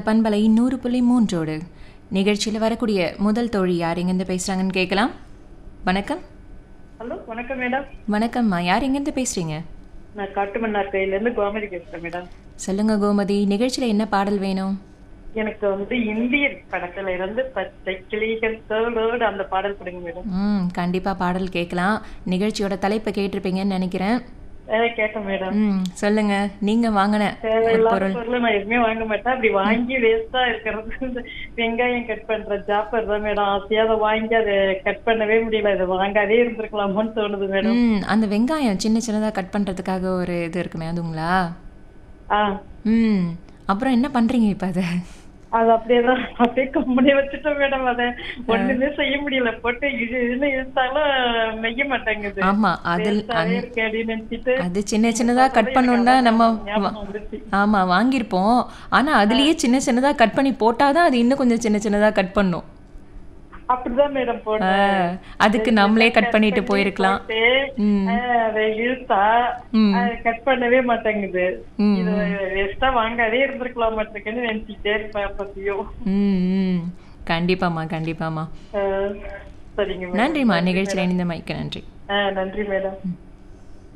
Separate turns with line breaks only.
பண்பலை நூறு புள்ளி மூன்றோடு நிகழ்ச்சியில் வரக்கூடிய முதல் தோழி யார் எங்கேருந்து பேசுகிறாங்கன்னு கேட்கலாம் வணக்கம்
ஹலோ வணக்கம் மேடம்
வணக்கம்மா யார் எங்கேருந்து பேசுகிறீங்க
நான் காட்டுமன்னார் கையிலேருந்து கோமதி பேசுறேன் மேடம்
சொல்லுங்க கோமதி நிகழ்ச்சியில் என்ன பாடல் வேணும்
எனக்கு வந்து இந்தியன் படத்துல இருந்து பச்சை கிளிகள் தோளோடு அந்த பாடல் கொடுங்க மேடம்
ம் கண்டிப்பாக பாடல் கேட்கலாம் நிகழ்ச்சியோட தலைப்பை கேட்டிருப்பீங்கன்னு நினைக்கிறேன்
அஹ் கேட்டேன் மேடம்
ம் சொல்லுங்க நீங்கள் வாங்கின ஒரு
தேவையில்லாத
பொருள்
பொருள் நான் எதுவுமே வாங்க மாட்டேன் அப்படி வாங்கி வேஸ்டா இருக்கிறது இந்த வெங்காயம் கட் பண்ற ஜாப்பர் தான் மேடம் ஆசையா அதை வாங்கி அதை கட் பண்ணவே முடியல இதை வாங்காதே இருந்திருக்கலாமோன்னு தோணுது மேடம்
ம் அந்த வெங்காயம் சின்ன சின்னதாக கட் பண்ணுறதுக்காக ஒரு இது இருக்குமே அதுங்களா
ஆ
ம் அப்புறம் என்ன பண்ணுறீங்க இப்போ அதை
அது அப்படியேதான் அப்படியே கம்பெனி வச்சுட்டோம் மேடம் அதை ஒண்ணுமே செய்ய முடியல போட்டு இது இதுன்னு இழுத்தாலும் மெய்ய மாட்டேங்குது
ஆமாம் அதில்
வேஸ்டாவே இருக்கு அப்படின்னு நினைச்சிட்டு
அது சின்ன சின்னதாக கட் பண்ணோன்னா நம்ம வா-
ஞாபகம் வந்துருச்சு.
ஆமா வாங்கியிருப்போம் ஆனா அதுலயே சின்ன சின்னதா கட் பண்ணி போட்டாதான் அது இன்னும் கொஞ்சம் சின்ன சின்னதா கட் பண்ணும்
அப்படிதான் மேடம்
ஆ,
போட்டேன்
அதுக்கு நம்மளே கட் பண்ணிட்டு போயிருக்கலாம்
போட்டு,
ம்.
ஆ, அதை இழுத்தா
ம்.
கட் பண்ணவே மாட்டேங்குது
ம்,
இது வேஸ்டா வாங்காதே இருந்திருக்கலாம் மாட்டேங்குன்னு நினைச்சிட்டே இருப்பேன் அப்பத்தையும்
ம் ம் கண்டிப்பாம்மா கண்டிப்பாம்மா
ஆ, சரிங்க மேடம்
நன்றிம்மா நிகழ்ச்சியில் இணைந்த மைக்கு நன்றி
ஆ, நன்றி மேடம்